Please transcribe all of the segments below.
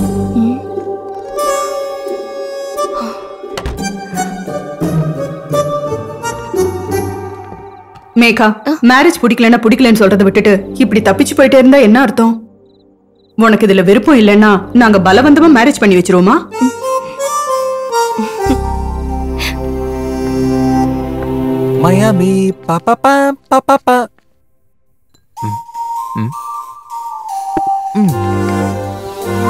Megha marriage பிடிக்கலன்னா பிடிக்கலன்னு சொல்றதை விட்டுட்டு இப்படி தப்பிச்சு போயிட்டே இருந்தா என்ன அர்த்தம் உனக்கு இதுல விருப்பம் இல்லைன்னா நாங்க பலவந்தமா மேரேஜ் பண்ணி வச்சிருவோமா மயாமி பா பா பா பா பா பா ம், ம். ம்.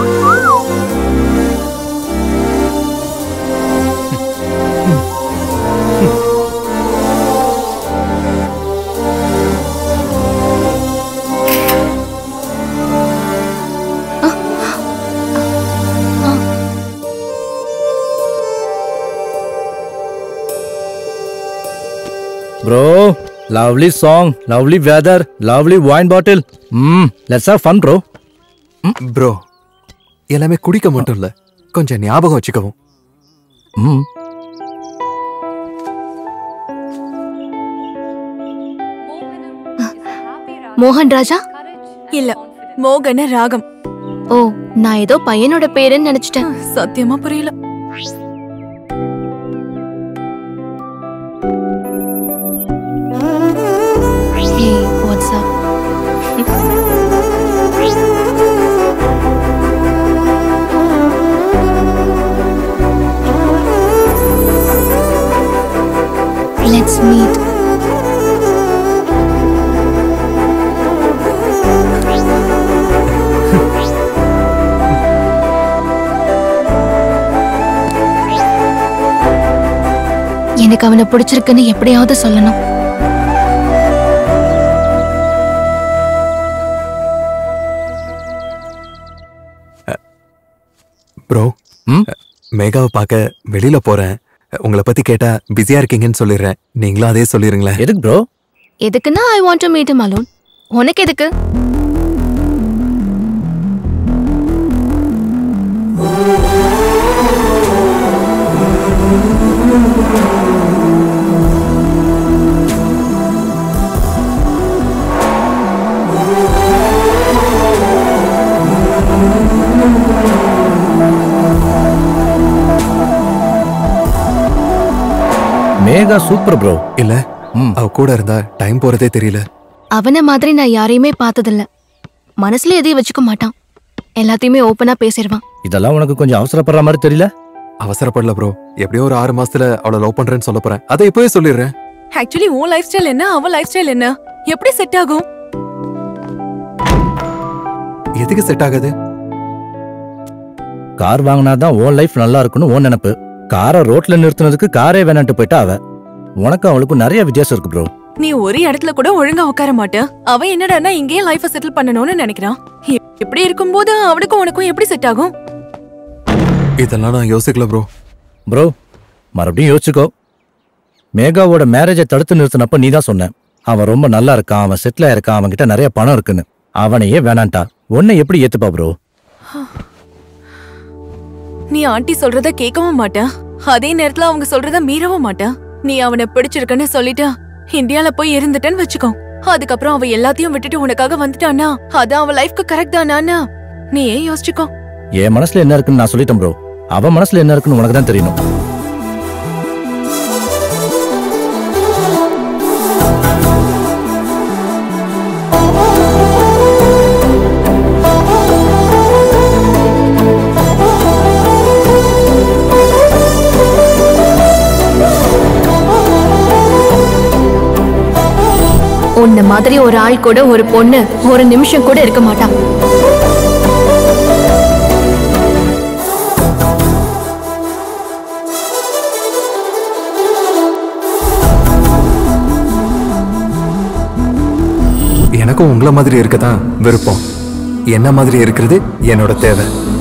Bro, lovely song, lovely weather, lovely wine bottle. Mmm, let's have fun, bro. Bro எல்லாமே குடிக்க மட்டும் இல்ல கொஞ்சம் ஞாபகம் வச்சுக்கவும் ம் மோகன் ராஜா இல்ல மோகன ராகம் ஓ நான் ஏதோ பையனோட பேருன்னு நினைச்சிட்டேன் சத்தியமா புரியல hey what's up let's meet எனக்கு அவனை பிடிச்சிருக்குன்னு எப்படியாவது சொல்லணும் ப்ரோ ம்? மேகாவை பார்க்க வெளியில போறேன் உங்களை பத்தி கேட்டா பிஸியா இருக்கீங்கன்னு சொல்லிடுறேன் நீங்களும் அதே சொல்லிருங்களேன் எதுக்கு ப்ரோ எதுக்குன்னா I want to meet him alone உனக்கு எதுக்கு மேகா சூப்பர் ப்ரோ இல்ல ம் அவ கூட இருந்தா டைம் போறதே தெரியல அவனை மாதிரி நான் யாரையுமே பார்த்ததில்ல மனசுல எதையும் வச்சுக்க மாட்டான் எல்லாத்தையுமே ஓப்பனா பேசிடுவான் இதெல்லாம் உனக்கு கொஞ்சம் அவசரப்படுற மாதிரி தெரியல அவசரப்படல ப்ரோ எப்படியோ ஒரு ஆறு மாசத்துல அவளை லவ் பண்றேன்னு சொல்ல போறேன் அதை இப்பவே சொல்லிடுறேன் ஆக்சுவலி உன் லைஃப் ஸ்டைல் என்ன அவ லைஃப் ஸ்டைல் என்ன எப்படி செட் ஆகும் எதுக்கு செட் ஆகாது கார் வாங்கினா தான் உன் லைஃப் நல்லா இருக்கும்னு உன் நினைப்பு காரை ரோட்ல நிறுத்தினதுக்கு காரே வேணான்ட்டு போயிட்டா அவ உனக்கு அவளுக்கும் நிறைய வித்தியாசம் இருக்கு ப்ரோ நீ ஒரு இடத்துல கூட ஒழுங்கா உட்கார மாட்ட அவன் என்னடான்னா இங்கேயே லைஃப செட்டில் பண்ணணும்னு நினைக்கிறான் இ- இப்படி இருக்கும்போது அவனுக்கும் உனக்கும் எப்படி செட் ஆகும் இதெல்லாம் நான் யோசிக்கல ப்ரோ ப்ரோ மறுபடியும் யோசிச்சுக்கோ மேகாவோட மேரேஜை தடுத்து நிறுத்தினப்ப நீ தான் சொன்ன அவன் ரொம்ப நல்லா இருக்கான் அவன் செட்டில் இருக்கான் அவன்கிட்ட நிறைய பணம் இருக்குன்னு அவனையே வேணான்ட்டா உன்னை எப்படி ஏத்துப்பா ப்ரோ நீ ஆண்டி சொல்றத கேட்கவும் மாட்ட அதே நேரத்துல அவங்க சொல்றத மீறவும் மாட்ட நீ அவனை பிடிச்சிருக்கன்னு சொல்லிட்டு இந்தியால போய் இருந்துட்டேன்னு வச்சுக்கோ அதுக்கப்புறம் அவ எல்லாத்தையும் விட்டுட்டு உனக்காக வந்துட்டானா அது அவன் லைஃப்க்கு கரெக்ட் தானான்னு நீ ஏன் யோசிச்சுக்கோ என் மனசுல என்ன இருக்குன்னு நான் சொல்லிட்டேன் ப்ரோ அவன் மனசுல என்ன இருக்குன்னு உனக்கு தான் தெரியணும் உன்ன மாதிரி ஒரு ஆள் கூட ஒரு பொண்ணு ஒரு நிமிஷம் கூட இருக்க மாட்டான் எனக்கும் உங்களை மாதிரி இருக்க தான் விருப்பம் என்ன மாதிரி இருக்கிறது என்னோட தேவை